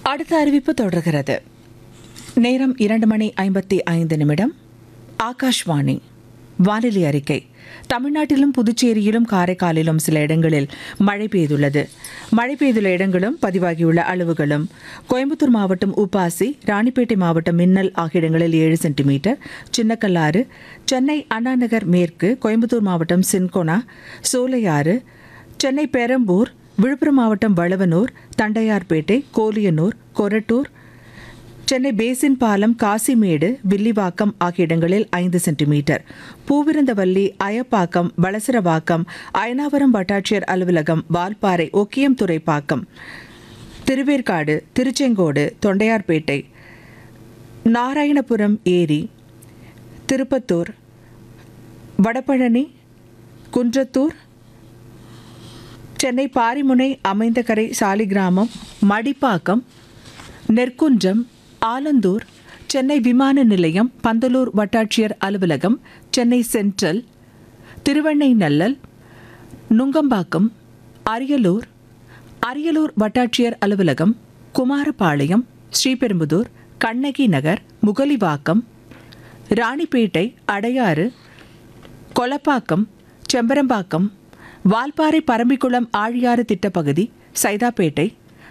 அடுத்த அறிவிப்பு தொடர்கிறது நேரம் இரண்டு மணி ஐம்பத்தி ஐந்து நிமிடம் ஆகாஷ்வாணி வானிலை அறிக்கை தமிழ்நாட்டிலும் புதுச்சேரியிலும் காரைக்காலிலும் சில இடங்களில் மழை பெய்துள்ளது மழை பெய்துள்ள இடங்களும் பதிவாகியுள்ள அளவுகளும் கோயம்புத்தூர் மாவட்டம் உப்பாசி ராணிப்பேட்டை மாவட்டம் மின்னல் ஆகிய இடங்களில் ஏழு சென்டிமீட்டர் சின்னக்கல்லாறு சென்னை அண்ணாநகர் மேற்கு கோயம்புத்தூர் மாவட்டம் சின்கோனா சோலையாறு சென்னை பெரம்பூர் விழுப்புரம் மாவட்டம் வளவனூர் தண்டையார்பேட்டை கோலியனூர் கொரட்டூர் சென்னை பேசின் பாலம் காசிமேடு வில்லிவாக்கம் ஆகிய இடங்களில் ஐந்து சென்டிமீட்டர் பூவிருந்தவல்லி அயப்பாக்கம் வளசரவாக்கம் அயனாவரம் வட்டாட்சியர் அலுவலகம் வால்பாறை ஒக்கியம் துறைப்பாக்கம் திருவேற்காடு திருச்செங்கோடு தொண்டையார்பேட்டை நாராயணபுரம் ஏரி திருப்பத்தூர் வடபழனி குன்றத்தூர் சென்னை பாரிமுனை அமைந்தகரை சாலிகிராமம் மடிப்பாக்கம் நெற்குன்றம் ஆலந்தூர் சென்னை விமான நிலையம் பந்தலூர் வட்டாட்சியர் அலுவலகம் சென்னை சென்ட்ரல் திருவெண்ணைநல்லல் நுங்கம்பாக்கம் அரியலூர் அரியலூர் வட்டாட்சியர் அலுவலகம் குமாரபாளையம் ஸ்ரீபெரும்புதூர் கண்ணகி நகர் முகலிவாக்கம் ராணிப்பேட்டை அடையாறு கொலப்பாக்கம் செம்பரம்பாக்கம் வால்பாறை பரம்பிக்குளம் ஆழியாறு திட்டப்பகுதி சைதாப்பேட்டை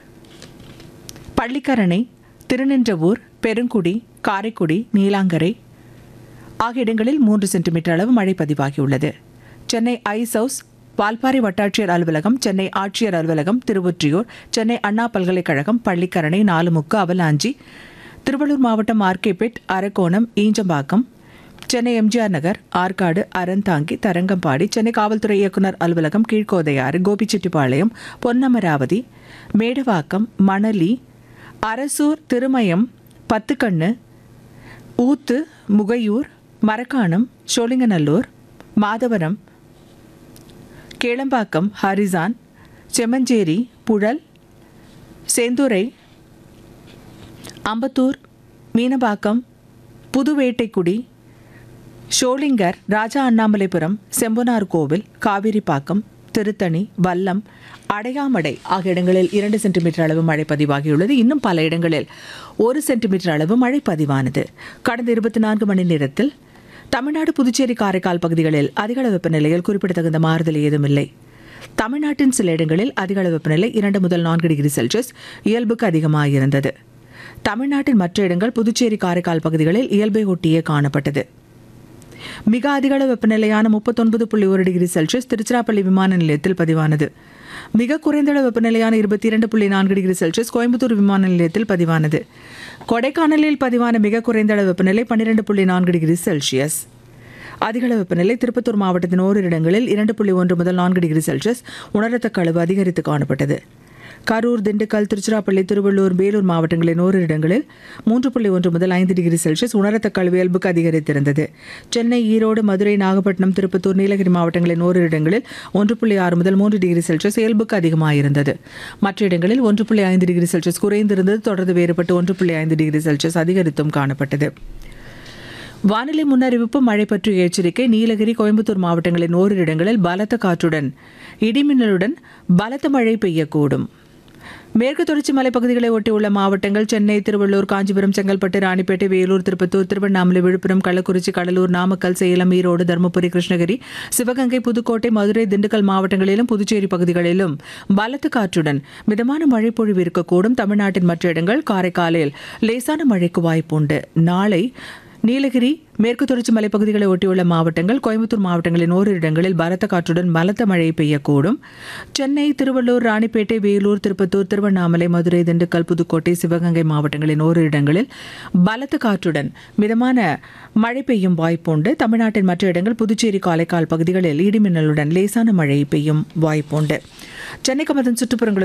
பள்ளிக்கரணை திருநின்றவூர் பெருங்குடி காரைக்குடி நீலாங்கரை ஆகிய இடங்களில் மூன்று சென்டிமீட்டர் அளவு மழை பதிவாகியுள்ளது சென்னை ஐஸ் ஹவுஸ் வால்பாறை வட்டாட்சியர் அலுவலகம் சென்னை ஆட்சியர் அலுவலகம் திருவொற்றியூர் சென்னை அண்ணா பல்கலைக்கழகம் பள்ளிக்கரணை நாலுமுக்கு அவலாஞ்சி திருவள்ளூர் மாவட்டம் ஆர்கேபேட் அரக்கோணம் ஈஞ்சம்பாக்கம் சென்னை எம்ஜிஆர் நகர் ஆற்காடு அறந்தாங்கி தரங்கம்பாடி சென்னை காவல்துறை இயக்குனர் அலுவலகம் கீழ்கோதையாறு கோபிச்செட்டிப்பாளையம் பொன்னமராவதி மேடவாக்கம் மணலி அரசூர் திருமயம் பத்துக்கண்ணு ஊத்து முகையூர் மரக்காணம் சோழிங்கநல்லூர் மாதவரம் கேளம்பாக்கம் ஹரிசான் செம்மஞ்சேரி புழல் செந்துறை அம்பத்தூர் மீனபாக்கம் புதுவேட்டைக்குடி ஷோலிங்கர் ராஜா அண்ணாமலைபுரம் செம்பனார் கோவில் காவிரிப்பாக்கம் திருத்தணி வல்லம் அடையாமடை ஆகிய இடங்களில் இரண்டு சென்டிமீட்டர் அளவு மழை பதிவாகியுள்ளது இன்னும் பல இடங்களில் ஒரு சென்டிமீட்டர் அளவு மழை பதிவானது கடந்த இருபத்தி நான்கு மணி நேரத்தில் தமிழ்நாடு புதுச்சேரி காரைக்கால் பகுதிகளில் அதிகளவு வெப்பநிலையில் குறிப்பிடத்தகுந்த மாறுதல் ஏதுமில்லை தமிழ்நாட்டின் சில இடங்களில் அதிகளவு வெப்பநிலை இரண்டு முதல் நான்கு டிகிரி செல்சியஸ் இயல்புக்கு அதிகமாக இருந்தது தமிழ்நாட்டின் மற்ற இடங்கள் புதுச்சேரி காரைக்கால் பகுதிகளில் இயல்பை ஒட்டியே காணப்பட்டது மிக அதிகளவு வெப்பநிலையான முப்பத்தொன்பது புள்ளி ஒரு டிகிரி செல்சியஸ் திருச்சிராப்பள்ளி விமான நிலையத்தில் பதிவானது மிக குறைந்த அளவு வெப்பநிலையான இருபத்தி இரண்டு புள்ளி நான்கு டிகிரி செல்சியஸ் கோயம்புத்தூர் விமான நிலையத்தில் பதிவானது கொடைக்கானலில் பதிவான மிக குறைந்த அளவு வெப்பநிலை பன்னிரெண்டு புள்ளி நான்கு டிகிரி செல்சியஸ் அதிகளவு வெப்பநிலை திருப்பத்தூர் மாவட்டத்தின் ஓரிரு இடங்களில் இரண்டு புள்ளி ஒன்று முதல் நான்கு டிகிரி செல்சியஸ் உணரத்தக்க அளவு அதிகரித்து காணப்பட்டது கரூர் திண்டுக்கல் திருச்சிராப்பள்ளி திருவள்ளூர் வேலூர் மாவட்டங்களின் ஓரிரு இடங்களில் மூன்று புள்ளி ஒன்று முதல் ஐந்து டிகிரி செல்சியஸ் உணரத்தக்க அளவு இயல்புக்கு அதிகரித்திருந்தது சென்னை ஈரோடு மதுரை நாகப்பட்டினம் திருப்பத்தூர் நீலகிரி மாவட்டங்களின் ஓரிரு இடங்களில் ஒன்று புள்ளி ஆறு முதல் மூன்று டிகிரி செல்சியஸ் இயல்புக்கு அதிகமாக இருந்தது மற்ற இடங்களில் ஒன்று புள்ளி ஐந்து டிகிரி செல்சியஸ் குறைந்திருந்தது தொடர்ந்து வேறுபட்டு ஒன்று புள்ளி ஐந்து டிகிரி செல்சியஸ் அதிகரித்தும் காணப்பட்டது வானிலை முன்னறிவிப்பு மழை பற்றிய எச்சரிக்கை நீலகிரி கோயம்புத்தூர் மாவட்டங்களின் ஓரிரு இடங்களில் பலத்த காற்றுடன் இடிமின்னலுடன் பலத்த மழை பெய்யக்கூடும் மேற்கு தொடர்ச்சி மலைப்பகுதிகளை ஒட்டியுள்ள மாவட்டங்கள் சென்னை திருவள்ளூர் காஞ்சிபுரம் செங்கல்பட்டு ராணிப்பேட்டை வேலூர் திருப்பத்தூர் திருவண்ணாமலை விழுப்புரம் கள்ளக்குறிச்சி கடலூர் நாமக்கல் சேலம் ஈரோடு தருமபுரி கிருஷ்ணகிரி சிவகங்கை புதுக்கோட்டை மதுரை திண்டுக்கல் மாவட்டங்களிலும் புதுச்சேரி பகுதிகளிலும் பலத்த காற்றுடன் மிதமான மழை பொழிவு இருக்கக்கூடும் தமிழ்நாட்டின் மற்ற இடங்கள் காரைக்காலில் லேசான மழைக்கு வாய்ப்புண்டு நாளை நீலகிரி மேற்கு தொடர்ச்சி மலைப்பகுதிகளை ஒட்டியுள்ள மாவட்டங்கள் கோயம்புத்தூர் மாவட்டங்களின் ஓரிரு இடங்களில் பலத்த காற்றுடன் பலத்த மழை பெய்யக்கூடும் சென்னை திருவள்ளூர் ராணிப்பேட்டை வேலூர் திருப்பத்தூர் திருவண்ணாமலை மதுரை திண்டுக்கல் புதுக்கோட்டை சிவகங்கை மாவட்டங்களின் ஓரிரு இடங்களில் பலத்த காற்றுடன் மிதமான மழை பெய்யும் வாய்ப்புண்டு தமிழ்நாட்டின் மற்ற இடங்கள் புதுச்சேரி காரைக்கால் பகுதிகளில் இடிமின்னலுடன் லேசான மழை பெய்யும் வாய்ப்புண்டு சென்னைக்கு அதன் சுற்றுப்புறங்களுக்கு